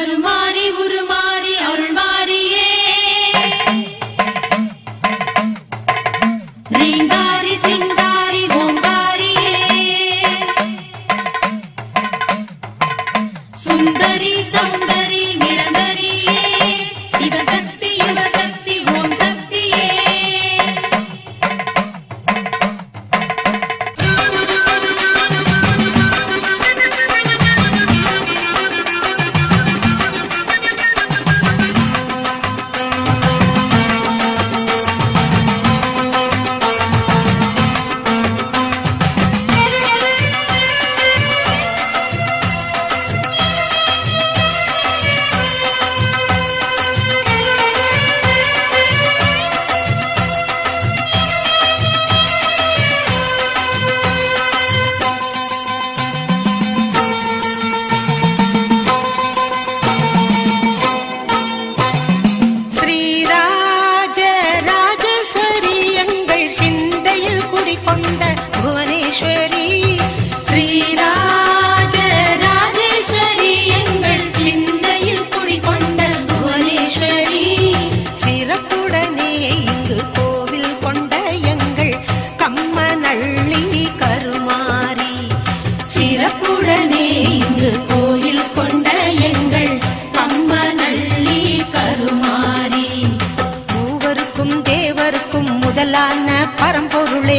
கருமாரி உருமாறி அருள்மாரியே ரீங்காரி சிங்காரி ஓங்காரியே சுந்தரி சௌந்தரி நிரந்தரியே சிவசக்தி யுவசக்தி ஓம் சக்தியே ஸ்ரீராஜ ராஜேஸ்வரி எங்கள் சிந்தையில் குடிகொண்ட புவனேஸ்வரி ஸ்ரீராஜ ராஜேஸ்வரி எங்கள் சிந்தையில் குடிகொண்ட புவனேஸ்வரி சிறப்புடனே இங்கு கோவில் கொண்ட எங்கள் கம்மநள்ளி கருமாரி சிறப்புடனே இங்கு கோயில் கொண்ட எங்கள் கம்மநள்ளி கருமாரி மூவருக்கும் தேவருக்கும் முதலான பரம்பொருளே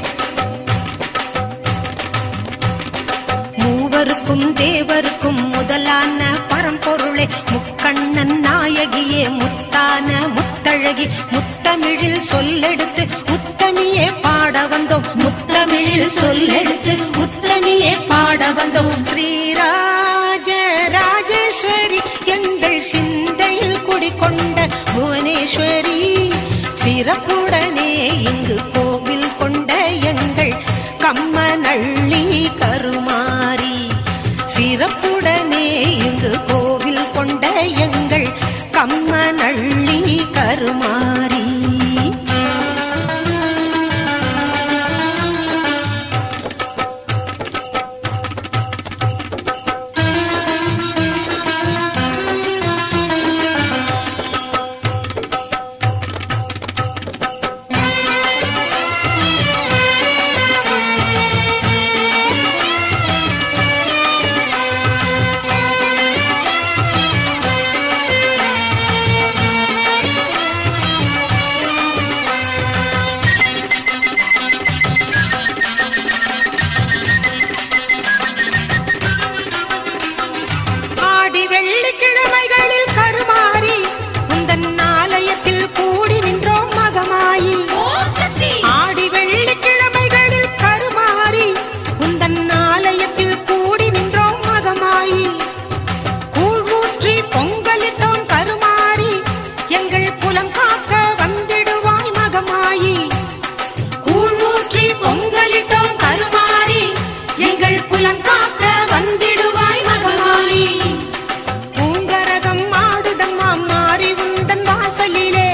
மூவருக்கும் தேவருக்கும் முதலான பரம்பொருளே முக்கண்ணன் நாயகியே முத்தான முத்தழகி முத்தமிழில் சொல்லெடுத்து உத்தமியே பாட வந்தோம் முத்தமிழில் சொல்லெடுத்து உத்தமியே பாட வந்தோம் ஸ்ரீராஜ ராஜேஸ்வரி எங்கள் சிந்தையில் குடிகொண்ட புவனேஸ்வரி சிறப்புடனே இங்கு கோவில் கொண்ட எங்கள் கம்மநள்ளி கருமாரி சிறப்புடனே இங்கு கோவில் கொண்ட எங்கள் கம்மநள்ளி கருமாரி ஆடி வெள்ளிக்கிழமைகளில் கருமாறி உந்தன் ஆலயத்தில் கூடி நின்றோம் மகமாயி ஓம் சக்தி ஆடி வெள்ளிக்கிழமைகளில் கருமாறி உந்தன் ஆலயத்தில் கூடி நின்றோம் மகமாயி கூழ் ஊற்றி பொங்கலிட்டோம் கருமாறி எங்கள் புலங்காக்க வந்திடுவாய் மகமாயி கூழ் ஊற்றி பொங்கலிட்டோம் கருமாறி எங்கள் புலங்காக்க வந்திடுவாய் மகமாயி பூங்கரகம் ஆடுதம்மா மாறி உந்தன் வாசலிலே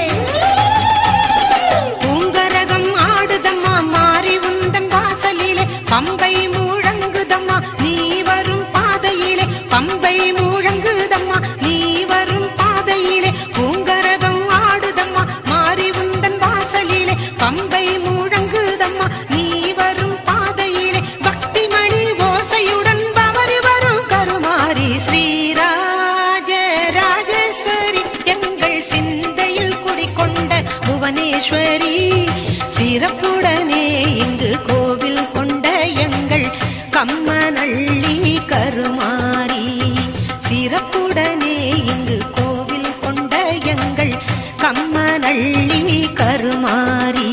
பூங்கரகம் ஆடுதம்மா மாறி உந்தன் வாசலிலே பம்பை முழங்குதம்மா நீ வரும் பாதையிலே பம்பை முழங்குதம்மா நீ வரும் பாதையிலே பூங்கரகம் ஆடுதம்மா மாறி உந்தன் வாசலிலே பம்பை முழங்குதம்மா நீ வரும் பாதையிலே பக்தி மணி ஓசையுடன் பவறி வரும் கருமாரி ஸ்ரீராஜ ராஜேஸ்வரி எங்கள் சிந்தையில் குடிகொண்ட புவனேஸ்வரி சிறப்புடனே இங்கு கோவில் கொண்ட எங்கள் கம்மநள்ளி கருமாரி சிறப்புடனே இங்கு கோவில் கொண்ட எங்கள் கம்மநள்ளி கருமாரி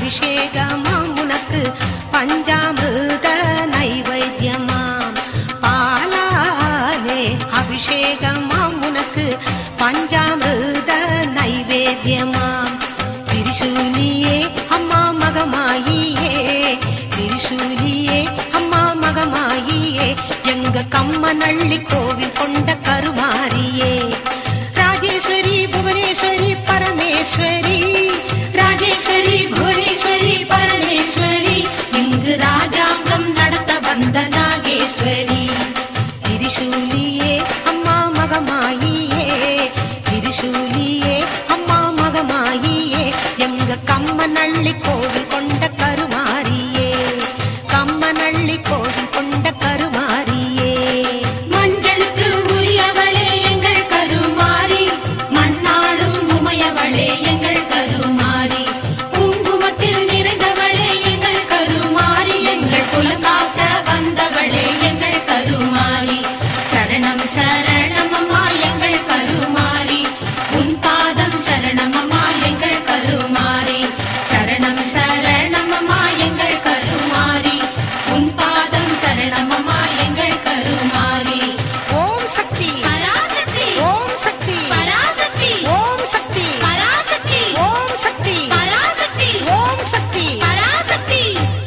அபிஷேகமாம் உனக்கு பஞ்சாமிருத நைவேத்தியமாம் பாலாலே அபிஷேகமாம் உனக்கு பஞ்சாமிருத நைவேத்தியமாம் திரிசூலியே அம்மா மகமாயியே திரிசூலியே அம்மா மகமாயியே எங்க கம்மநள்ளி கோவில் கொண்ட கருமாரியே ராஜேஸ்வரி புவனேஸ்வரி பரமேஸ்வரி ராஜேஸ்வரி புவனேஸ்வரி பரமேஸ்வரி இங்கு ராஜாங்கம் நடத்த வந்த நாகேஸ்வரி திரிசூலியே அம்மா மகமாயியே திரிசூலியே அம்மா மகமாயியே எங்க கம்மநள்ளி கோவில் கொண்ட கருமாரியே கம்மநள்ளி கோவில் கொண்ட கருமாரியே மஞ்சளுக்கு உரியவளே எங்கள் கருமாரி மண்ணாடும் உமையவளே எங்கள் கருமாரி குங்குமத்தில் நிறைந்தவளே எங்கள் கருமாரி எங்கள் குலங்காக்க வந்தவளே எங்கள் கருமாரி சரணம் சரணமம்மா எங்கள் கருமாரி உன் பாதம் சரணமம்மா எங்கள் கருமாரி சரணம் சரணமம்மா எங்கள் கருமாரி உன் பாதம் சரணமம்மா எங்கள் கருமாரி ஓம் சக்தி பராசக்தி ஓம் சக்தி பராசக்தி ஓம் சக்தி பராசக்தி ஓம் சக்தி பராசக்தி ஓம் சக்தி பராசக்தி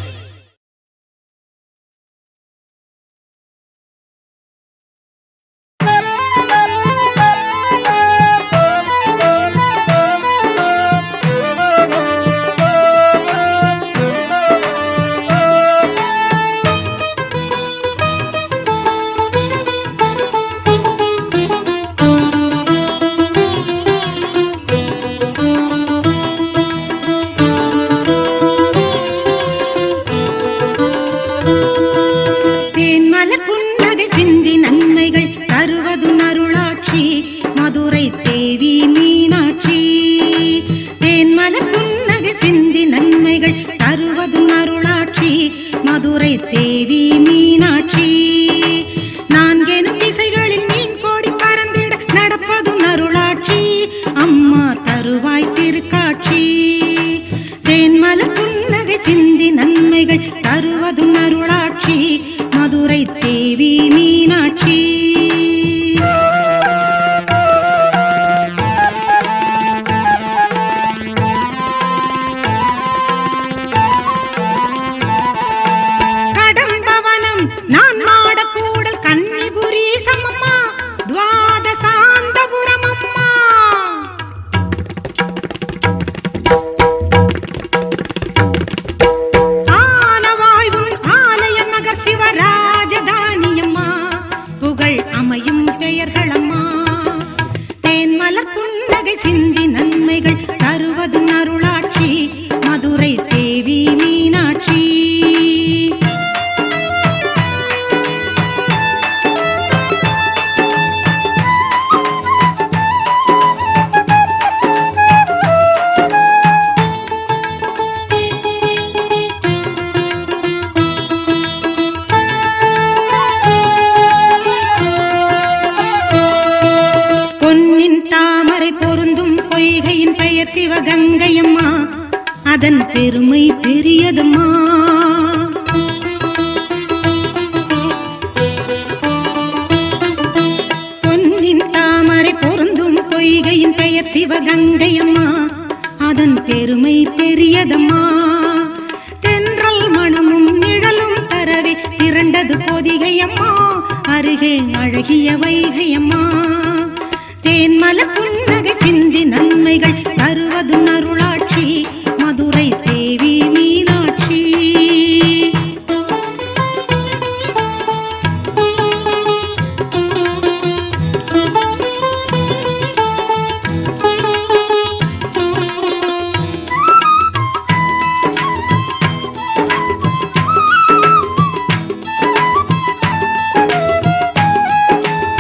தேன்மலர் புன்னகை சிந்தி நன்மைகள் தருவது அருளாட்சி மதுரை தேவி மீனாட்சி தேன்மலர் புன்னகை சிந்தி நன்மைகள் தருவது அருளாட்சி மதுரை தேவி மீனாட்சி நான்கெனும் திசைகளில் மீன் கோடி பறந்திட நடப்பது அருளாட்சி அம்மா தருவாய் திருக்காட்சி தேன்மலர் புன்னகை சிந்தி நன்மைகள் தருவது அருளாட்சி மதுரை தேவி மீனாட்சி கடம்பவனம் நான் மாடக்கூடல் கன்னிபுரி சமம்மா துவாதசாந்தபுரம் அம்மா ஆனவாய்வும் ஆலய நகர் சிவராஜதானியம்மா புகழ் அமையும் பெயர்களம்மா தேன்மலர் புன்னகை சிந்தி நன்மைகள் தருவது அருளாட்சி மதுரை தேவி மீனாட்சி பொன்னின் தாமரை பொருந்தும் பொய்கையின் பெயர் சிவகங்கையம்மா அதன் பெருமை பெரியதம்மா பொன்னின் தாமரை பொருந்தும் பொய்கையின் பெயர் சிவகங்கையம்மா அதன் பெருமை பெரியதம்மா தென்றல் மணமும் நிழலும் தரவே திரண்டது பொதிகையம்மா அருகே அழகிய வைகையம்மா தேன்மல புன்னகை சிந்தி நன்மைகள் தருவது அருளாட்சி மதுரை தேவி மீனாட்சி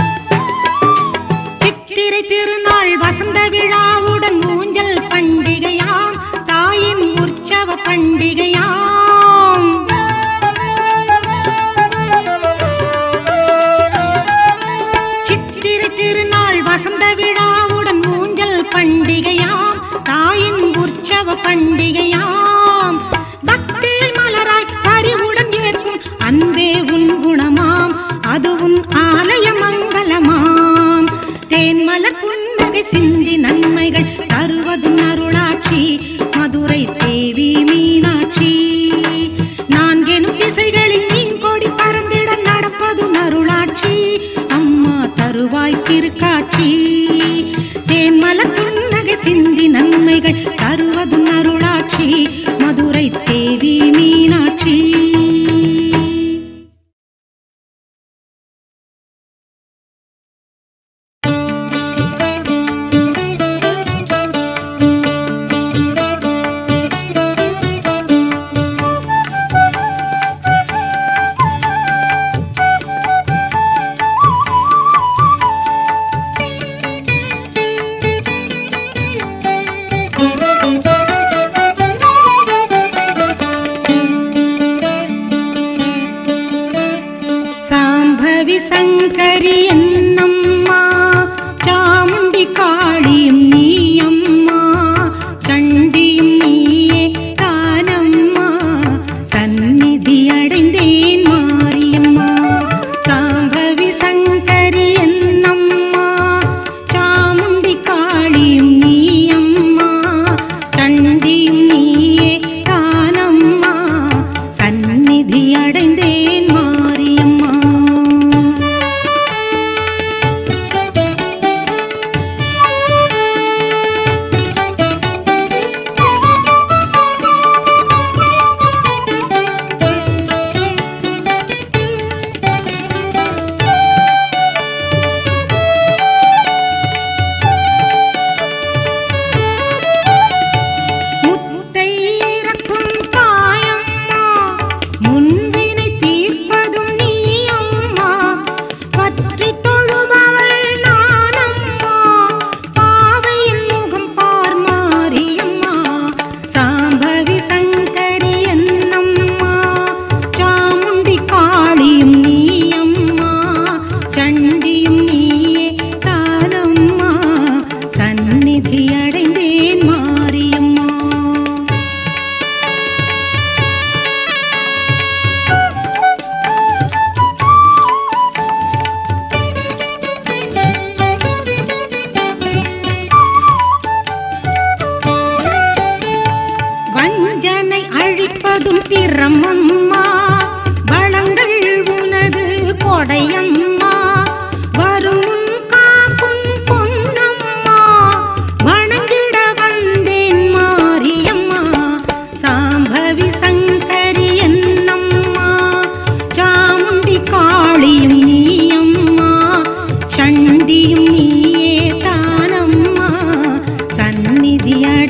சித்திரை திருநாள் வசந்த விழாவுடன் ஊஞ்சல் பண்டிகை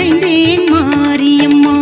அடைந்தேன் மாரியம்மா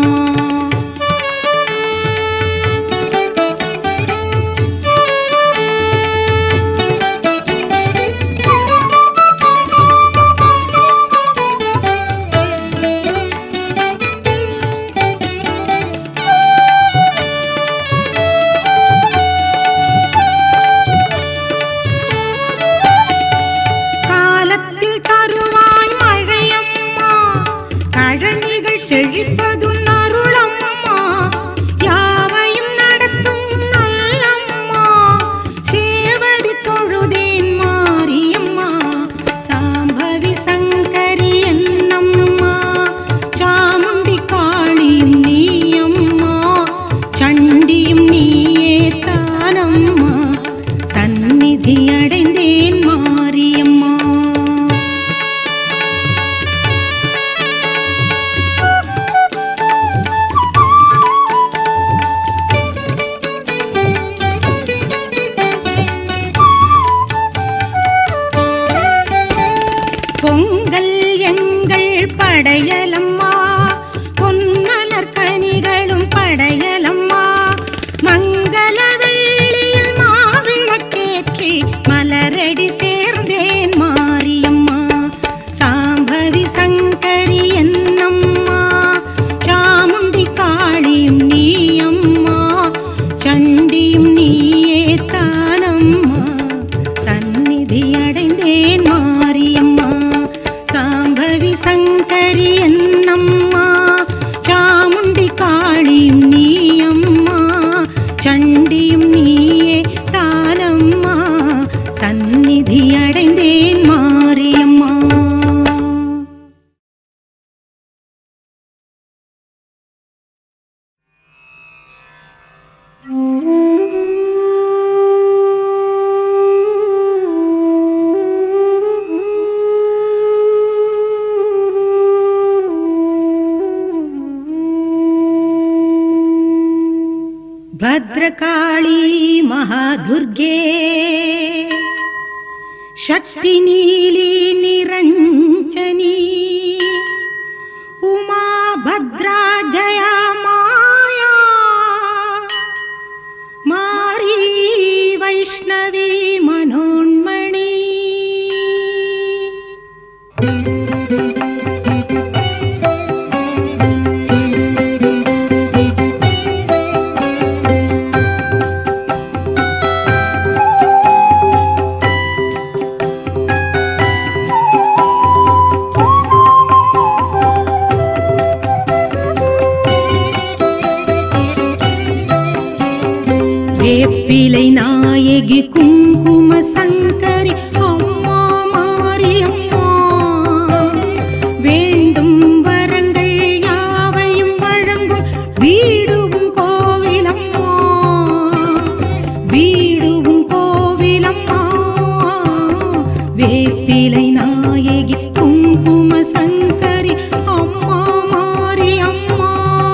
காலத்தில் தருவாய் மழையம்மா கழனிகள் செழிப்பதும் அருளம்மா யாவையும் நடத்தும் நல்லம்மா சேவடி தொழுதேன் மாரியம்மா சாம்பவி சங்கரி என்னம்மா சாமுண்டி காளியும் நீயம்மா சண்டியும் நீயே தானம்மா சந்நிதி அடைந்தேன் மாரியம்மா பொங்கல் எங்கள் படையலம்மா பொன்மலர் கனிகளும் படையலம்மா மங்கள வெள்ளியில் மாவிளக்கேற்றி மலரடி சேர்ந்தேன் மாரியம்மா சாம்பவி சங்கரி என்னம்மா சாமுண்டி காளியும் நீயம்மா சண்டியும் நீயே தானம்மா சந்நிதி அடைந்தேன் மாரியம்மா சாம்பவி சங்கரி என்னம்மா சாமுண்டி காளியும் நீயம்மா சண்டியும் நீயே தானம்மா சந்நிதி அடைந்தேன் மாரியம்மா ಭದ್ರಕಾಳಿ ಮಹಾದುರ್ಗೆ ಶಕ್ತಿ ನೀಲಿ ನಿರಂಜನಿ ಉಮಾ ಭದ್ರಾ ಜಯ ಮಾಯಾ ಮಾರಿ ವೈಷ್ಣವಿ ಮನೋನ್ಮಣಿ வேப்பிலை நாயகி குங்கும சங்கரி அம்மா மாரியம்மா வேண்டும் வரங்கள் யாவையும் வழங்கும் வீடுவும் கோவிலம்மா வீடுவும் கோவிலம்மா வேப்பிலை நாயகி குங்கும சங்கரி அம்மா மாரியம்மா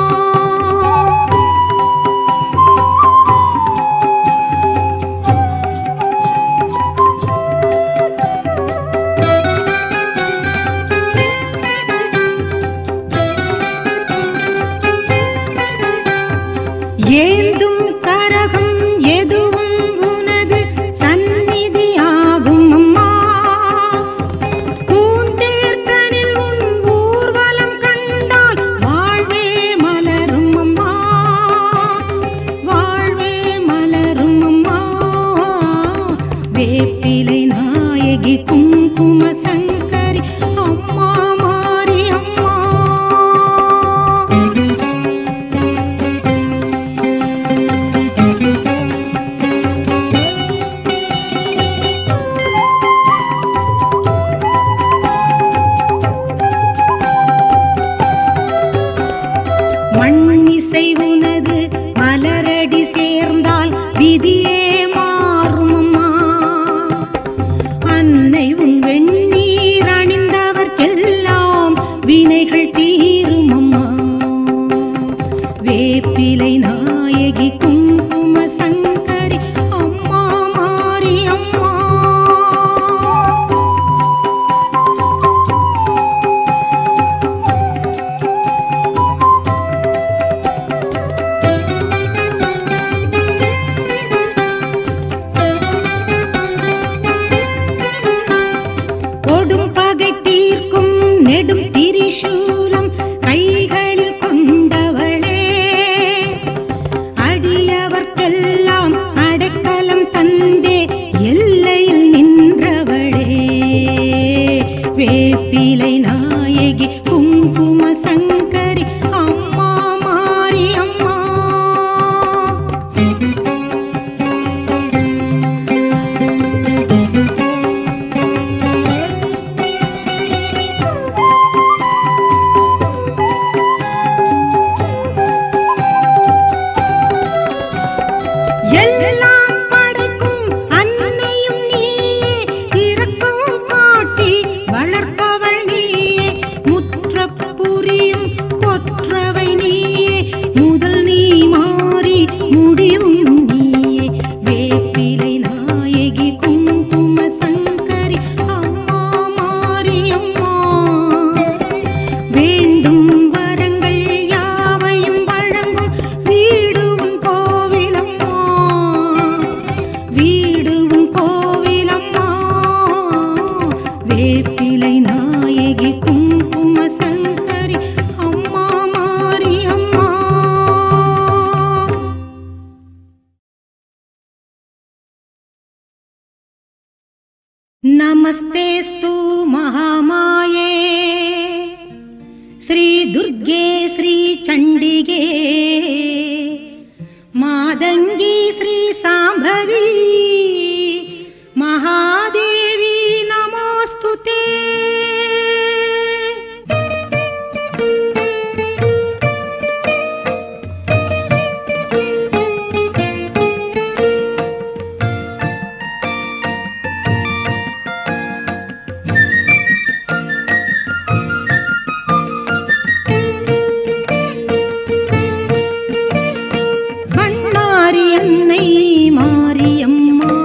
ஏந்தும் கரகம் எதுவும் உனது சந்நிதியாகும் அம்மா பூந்தேர்த்தனில் உன் ஊர்வலம் கண்டால் வாழ்வே மலரும் அம்மா வாழ்வே மலரும் அம்மா வேப்பிலை நாயகி குங்கும சங்கரி அம்மா மாரி அம்மா மண்ணிசை உனது மலரடி சேர்ந்தால் விதியே மாறும் அம்மா அன்னை உன் வெண்ணீர் அணிந்தவர்க்கெல்லாம் வினைகள் தீரும் அம்மா வேப்பிலை நாயகி குங்கும சங்கரி அம்மா மாரி அம்மா சங்கரி அம்மா மாரி அம்மா எல்லாம் படைக்கும் அன்னையும் நீயே இரக்கம் காட்டி வளர்ப்பவள் நீயே முற்றப் புரியும் கொற்றவை நீயே முதல் நீ மாறி முடிவும் நீயே வேப்பிலை நாயகி குங்கும சங்கரி அம்மா மாரி அம்மா வேண்டும் வரங்கள் யாவையும் வழங்கும் வீடுவும் கோவிலம்மா வீடுவும் கோவிலம்மா வேப்பிலை நாயகி குங்கும சங்கரி அம்மா மாரி அம்மா नमस्तेऽस्तु महामाये श्रीदुर्गे श्रीचण्डिगे मादङ्गी श्रीसाम्भवी महादेवी नमोऽस्तु ते கண்ணாரி அன்னை மாரியம்மா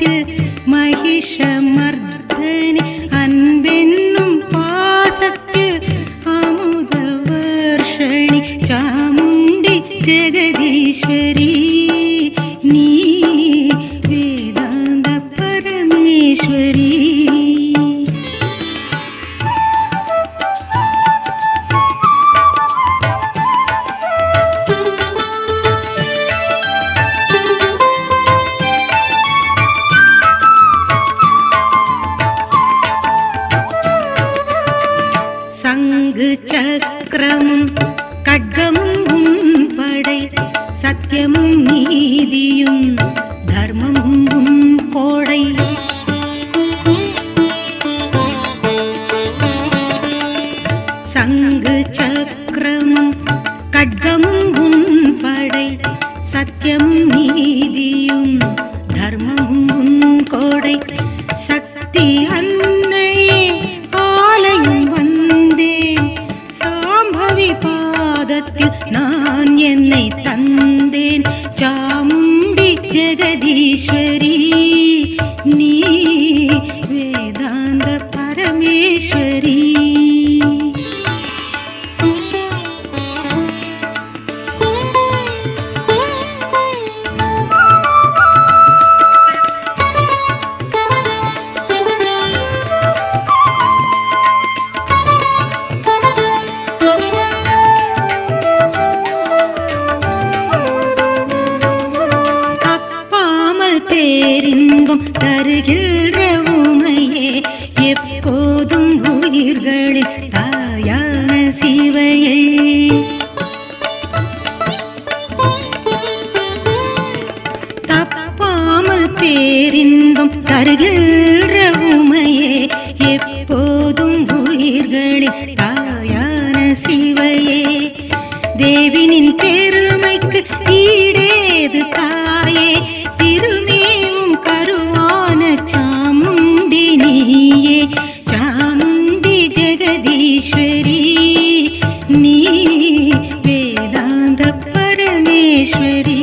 காலத்தில் மகிஷமர்தனி அன்பென்னும் பாசத்தில் அமுத வர்ஷணி சாமுண்டி ஜெகதீஸ்வரி நீ வேதாந்த பரமேஸ்வரி சங்கு சக்கரமும் கட்கமும் உன் படை சத்தியமும் நீதியும் தர்மமும் உன் கோடை சங்கு சக்கரமும் கட்கமும் உன் படை சத்தியமும் நீதியும் தர்மமும் உன் கோடை சக்தி அன்னையே ஆலயம் வந்தேன் சாம்பவி பாதத்தில் நான் என்னை தந்தேன் சாமுண்டி ஜெகதீஸ்வரி நீ வேதாந்த பரமேஸ்வரி தப்பாமல் பேரின்பம் தருகின்ற உமையே எப்போதும் உயிர்களில் தாயான சிவையே தப்பாமல் பேரின்பம் தருகின்ற உமையே எப்போதும் உயிர்களில் தாயான சிவையே தேவினின் பெருமைக்கு ஈடேது தாயே திருமேவும் கருவான சாமுண்டி நீயே சாமுண்டி ஜெகதீஸ்வரி நீ வேதாந்த பரமேஸ்வரி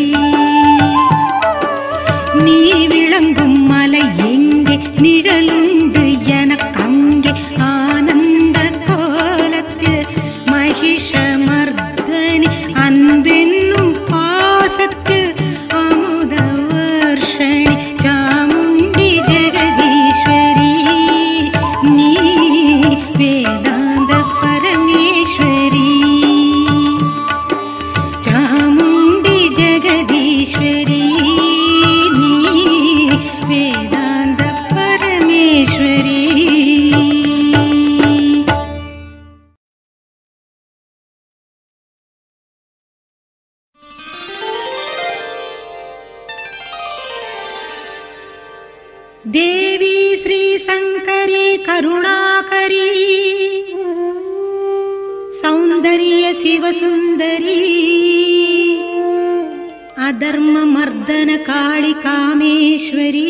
நீ விளங்கும் மலை எங்கே நிழலுண்டு எனக்கங்கே ஆனந்த கோலத்தில் மகிஷமர்தனி அன்பென்னும் பாசத்தில் அமுத வர்ஷணி சாமுண்டி ஜெகதீஸ்வரி நீ வேதாந்த பரமேஸ்வரி சாமுண்டி ஜெகதீஸ்வரி நீ வேதாந்த பரமேஸ்வரி देवी श्रीशङ्करी करुणाकरी सौन्दर्य शिवसुन्दरी अधर्ममर्दन काळि कामेश्वरी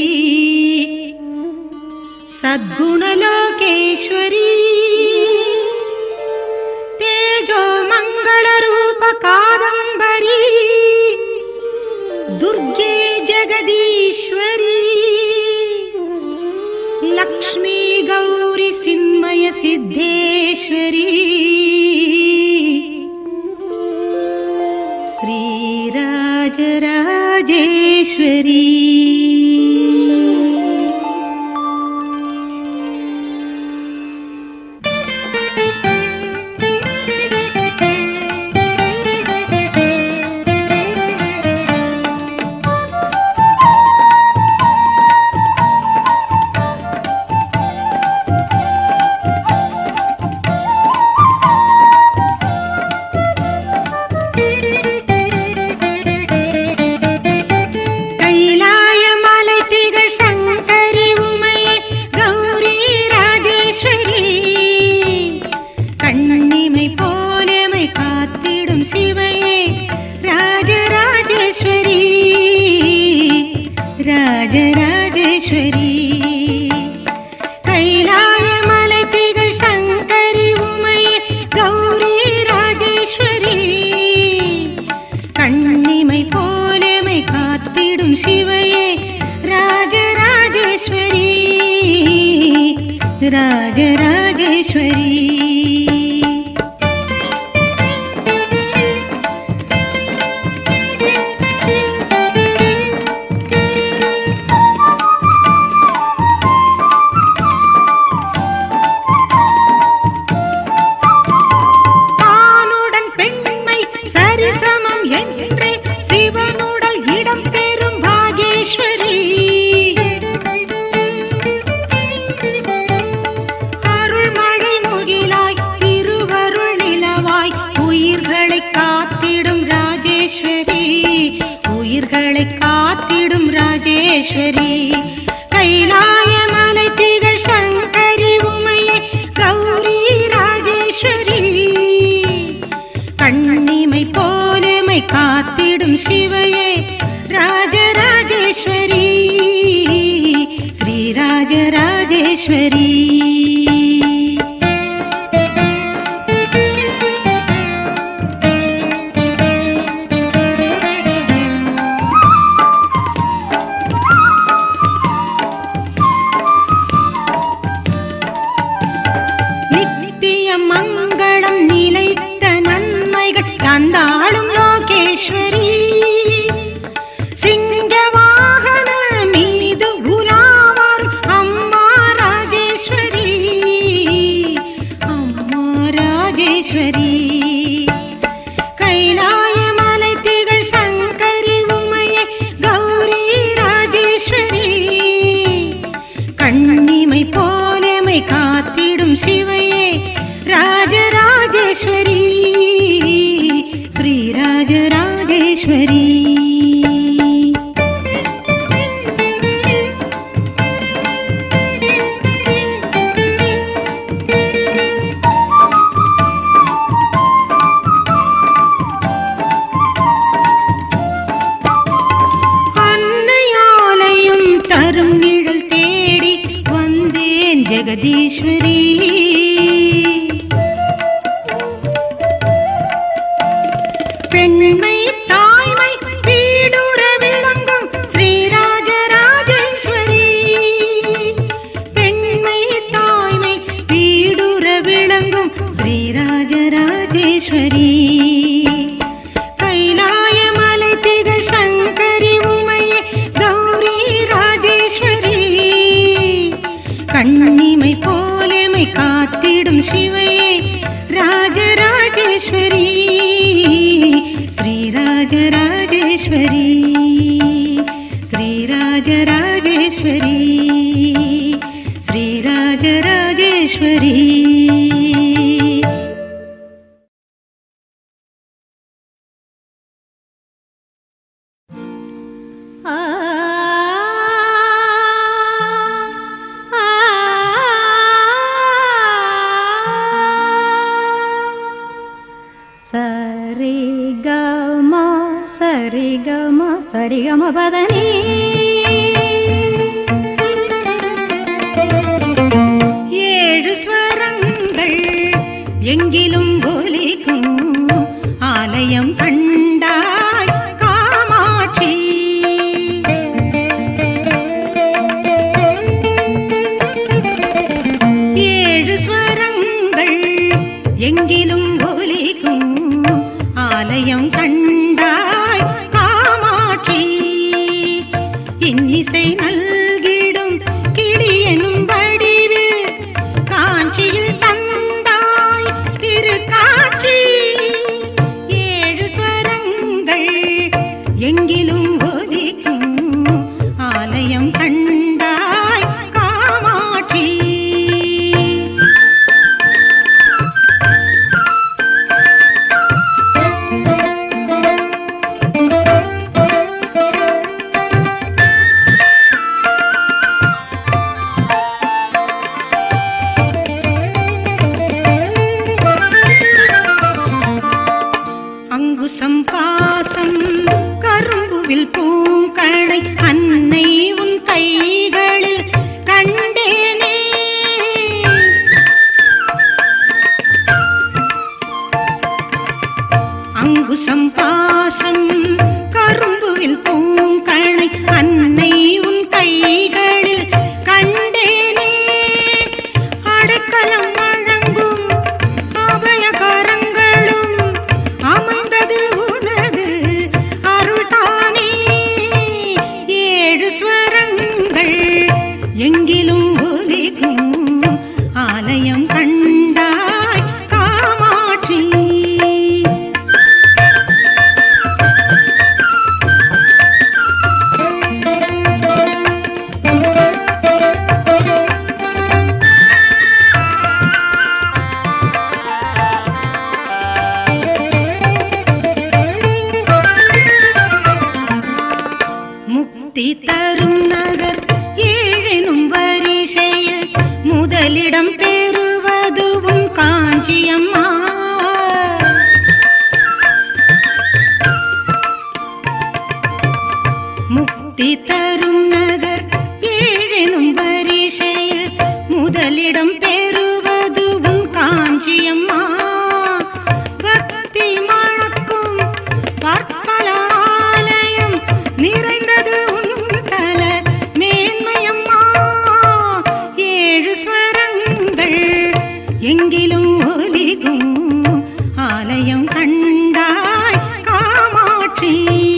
सद्गुणलोकेश्वरी तेजो मङ्गलरूप कादम्बरी दुर्गे जगदीश्वरी लक्ष्मी गौरि सिन्मय सिद्धेश्वरी श्रीराजराजेश्वरी ராஜராஜேஸ்வரி ஆணுடன் பெண்மை சரிசமம் என்றே சிவனுடல் இடம் பெறும் பாகேஸ்வரி அருள்மழை முகிலாய் திருவருள் நிலவாய் உயிர்களை காத்திடும் ராஜேஸ்வரி உயிர்களை காத்திடும் ராஜேஸ்வரி கைலாய மலை திகழ் சங்கரி உமையே கௌரி ராஜேஸ்வரி கண்ணிமை போலமை காத்திடும் சிவையே ராஜராஜேஸ்வரி ஸ்ரீ ராஜராஜேஸ்வரி நித்திய மங்களம் நிலைத்த நன்மைகள் தந்தாளும் லோகேஸ்வரி சிங்க வாகன மீது உலாவார் அம்மா ராஜேஸ்வரி அம்மா ராஜேஸ்வரி கைலாய மலை திகழ் சங்கரி உமையே கௌரி ராஜேஸ்வரி கண்ணிமை போலமை காத்திடும் சிவையே ராஜராஜேஸ்வரி ஸ்ரீ ராஜராஜேஸ்வரி அன்னையாலையும் தரும் நிழல் தேடி வந்தேன் ஜெகதீஸ்வரி பெண்மை தாய்மை வீடுற விளங்கும் ஸ்ரீராஜராஜேஸ்வரி பெண்மை தாய்மை வீடுற விளங்கும் ஸ்ரீராஜராஜேஸ்வரி கைலாய மலை திகழ் சங்கரி உமையே கௌரி ராஜேஸ்வரி கண்ணிமை போலமை காத்திடும் சிவையே ராஜராஜேஸ்வரி ஸ்ரீ ராஜராஜேஸ்வரி ஸ்ரீ ராஜராஜேஸ்வரி ஸ்ரீ ராஜராஜேஸ்வரி ஆ ஆ சரி கம சரி கம சரி கம பதனி ஏழு ஸ்வரங்கள் எங்கிலும் ஒலிக்கும் ஆலயம் கண்டாய் காமாட்சி ஏழு ஸ்வரங்கள் எங்கிலும் ஒலிக்கும் ஆலயம் கண்டாய் காமாட்சி இன்னிசை நல்கிடும் கிளியனும் வடிவு காஞ்சியில் தந்தாய் திருக்காட்சி ஏழு ஸ்வர எங்கிலும் ஒலிக்கும் ஆலயம் கண்டாய் காமாட்சி முக்தி தரும் நகர் ஏழெனும் வரிசையில் முதலிடம் பெறுவதுவும் காஞ்சியம்மா முக்தி தரும் நகர் ஏழெனும் வரிசையில் முதலிடம் பெறுவதுவும் காஞ்சியம்மா பக்தி மழக்கும் பற்பல ஆலயம் நிறைந்தது உன் தல மேன்மையம்மா ஏழு ஸ்வரங்கள் எங்கிலும் ஒலிக்கும் ஆலயம் கண்டாய் காமாட்சி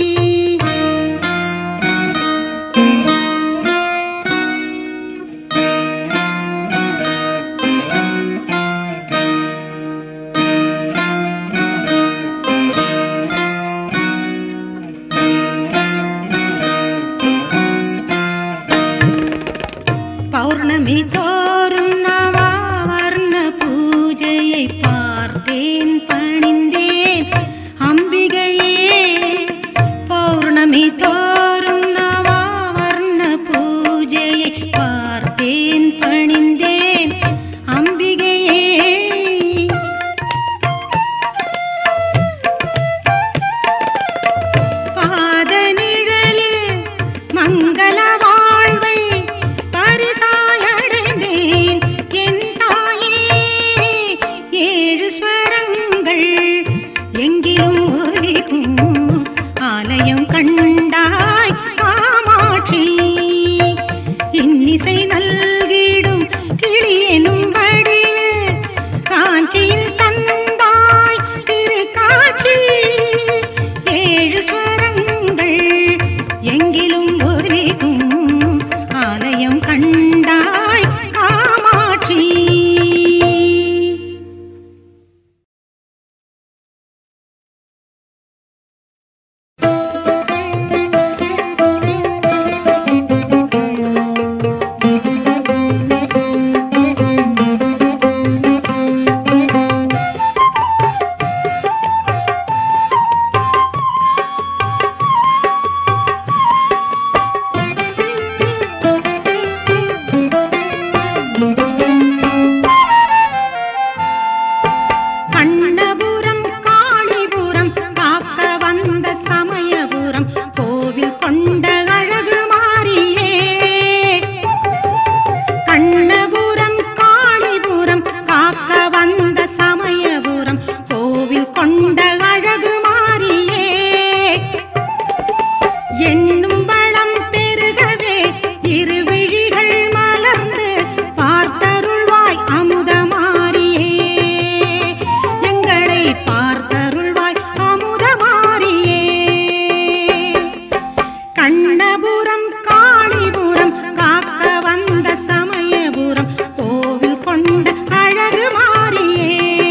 பௌர்ணமி தோறும் நவாவர்ண பூஜையை பார்த்தேன் பணிந்தேன் அம்பிகையே பௌர்ணமி தோறும் நவாவர்ண பூஜையை பார்த்தேன் பணிந்தேன் அம்பிகையே பாத நிழலில் மங்கள வாழ்வை பரிசாயடைந்தேன் என் தாயே ஏழு ஸ்வரங்கள் எங்கிலும் ஒலிக்கும் ஆலயம் கண்டாய் காமாட்சி இன்னிசை நல்கிடும் கிளியெனும் வடிவு காஞ்சியில் தந்தாய் திரு காட்சி ஏழு ஸ்வரங்கள் எங்கிலும் ஒலிக்கும் ஆலயம் கண்டாய் காமாட்சி கண்ணபுரம் காளிபுரம் காக்க வந்த சமயபுரம் கோவில் கொண்ட அழகு மாறியே கண்ணபுரம் காளிபுரம் காக்க வந்த சமயபுரம் கோவில் கொண்ட அழகு மாறியே எண்ணும் வளம் பெருகவே இரு விழிகள் மலர்ந்து பார்த்தருள்வாய் அமுதமாரியே எங்களை பார்த்தருள்வாய் அமுதமாரியே கண்ணபுரம் காளிபுரம் காக்க வந்த சமயபுரம் கோவில் கொண்ட அழகு மாறியே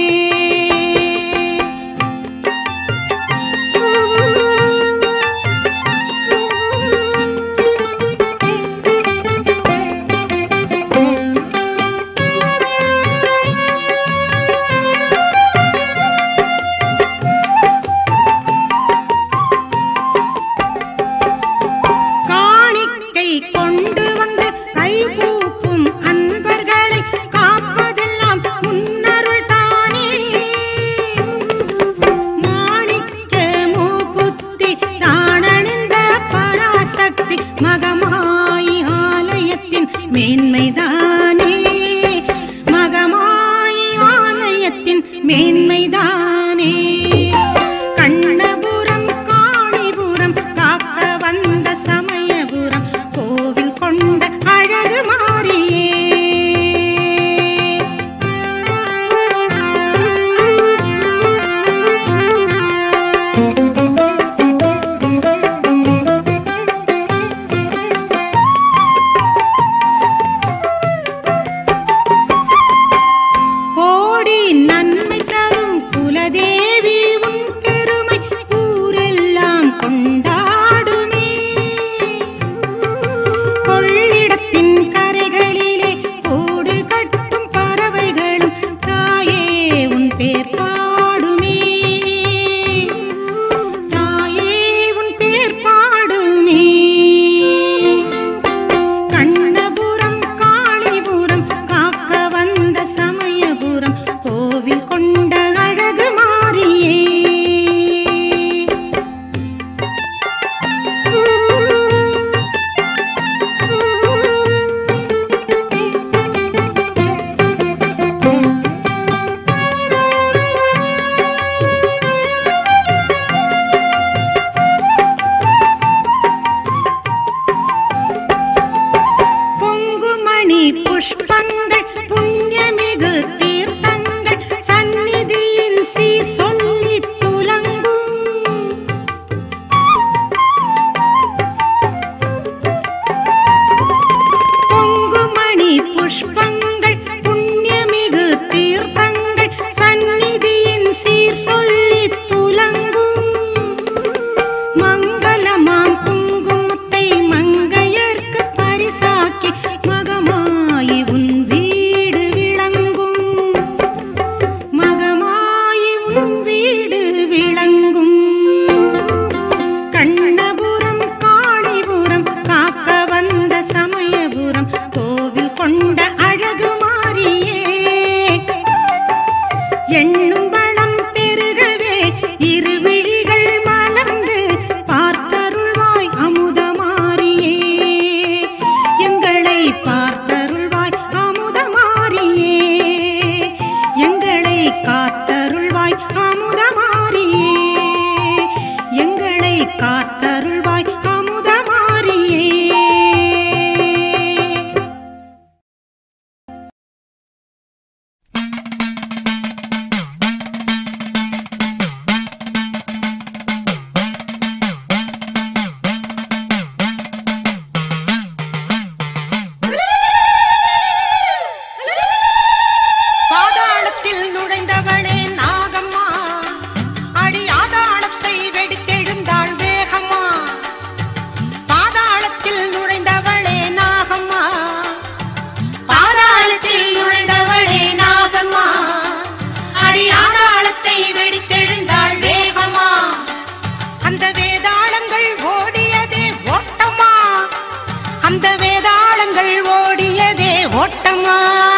காணிக்கை கொண்டு வந்து கைகூப்பும் அன்பர்களை காப்பதெல்லாம் முன்னருள் தானே மாணிக்க மூக்குத்தி தானணிந்த பராசக்தி மகமாய் ஆலயத்தின் மேன்மைதானே மகமாய் ஆலயத்தின் மேன்மைதானே கண்ணபுரம் காளிபுரம் காக்க வந்த சமயபுரம் கோவில் கொண்ட அழகு மாறியே புஷ்பங்கள் புண்ணியமிகு தீர்த்தங்கள் சந்நிதியின் சீர் சொல்லி துலங்கும் பொங்குமணி புஷ்பங்கள் புண்ணியமிகு தீர்த்தங்கள் சந்நிதியின் சீர் சொல்லி துலங்கும் மங்களமாம் குங்குமத்தை மங்கையர்க்கு பரிசாக்கி மகமாயி உன் வீடு விளங்கும் மகமாயி உன் வீடு விளங்கும் கண்ணபுரம் காணிபுரம் காக்க வந்த சமயபுரம் கோவில் கொண்ட அழகு மாறியே எண்ணும் வளம் பெருகவே இருவிழிகள் மலர்ந்து பார்த்தருள்வாய் அமுதமாரியே எங்களை பார்த்தருள்வாய் அமுதமாரியே எங்களை காத்தருள்வாய் அமுதமாரியே எங்களை காத்தருள்வாய் அமுதமாரியே பாதாளத்தில் நுழைந்தவளே நாகம்மா அடி ஆதாளத்தை வெடித்தெழுந்தாள் வேகம்மா பாதாளத்தில் நுழைந்தவளே நாகம்மா பாதாளத்தில் நுழைந்தவளே நாகம்மா அடி ஆதாளத்தை வெடித்தெழுந்தாள் வேகமா அந்த வேதாளங்கள் ஓடியதே ஓட்டமா அந்த வேதாளங்கள் ஓடியதே ஓட்டமா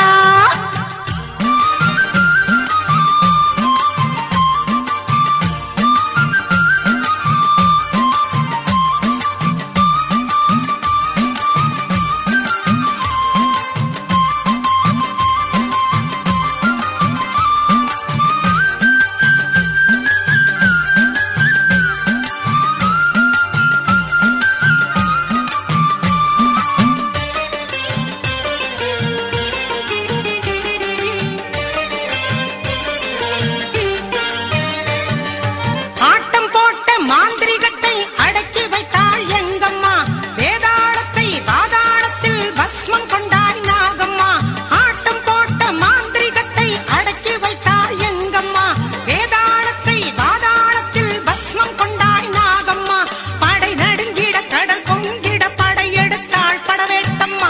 ஆட்டம் போட்ட மாந்திரிகத்தை அடக்கி வைத்தாள் எங்கம்மா வேதாளத்தை பாதாளத்தில் பஸ்மம் கொண்டாய் நாகம்மா ஆட்டம் போட்ட மாந்திரிகத்தை அடக்கி வைத்தாள் எங்கம்மா வேதாளத்தை பாதாளத்தில் பஸ்மம் கொண்டாய் நாகம்மா படை நடுங்கிட கடல் பொங்கிட படையெடுத்தாள் படவேட்டம்மா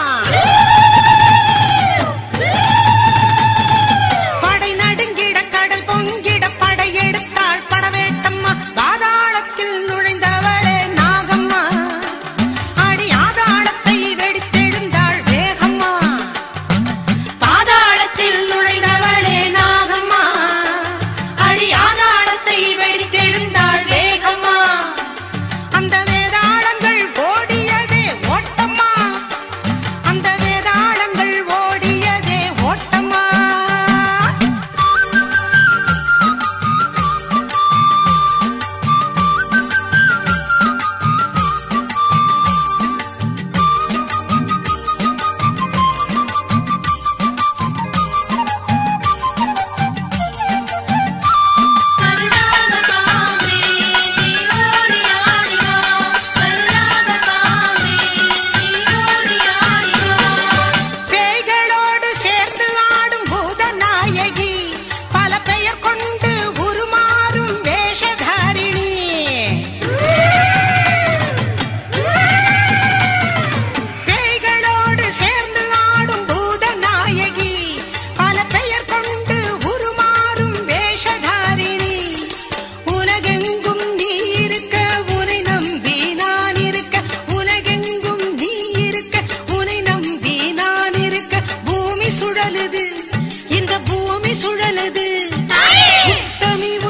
படை நடுங்கிட கடல் பொங்கிட படையெடுத்தாள் படவேட்டம்மா பாதாளத்தில் நுழைந்தவளே நாகம்மா அடி ஆதாளத்தை வெடித்தெழுந்தாள் வேகம்மா பாதாளத்தில் நுழைந்தவளே நாகம்மா அடி ஆதாளத்தை வெடித்தெழுந்தாள் வேகமா அந்த வேதாளங்கள் ஓடியதே ஓட்டம்மா அந்த வேதாளங்கள் ஓடியதே ஓட்டம்மா கருணாகதாமே நீ ஓடி ஆடியோ கருணாகதாமே நீ ஓடி ஆடியோ பேய்களோடு சேர்ந்து ஆடும் பூதநாயகி பல பெயர் கொண்டு உருமாறும் வேஷதாரிணி பேய்களோடு சேர்ந்து ஆடும் பூதநாயகி பல பெயர் கொண்டு உருமாறும் வேஷதாரிணி உலகெங்கும் நீ இருக்க உனை நம்பி நான் இருக்க உலகெங்கும் நீ இருக்க உனை நம்பி நான் இருக்க பூமி சுழலுது இந்த பூமி சுழலுது உத்தமி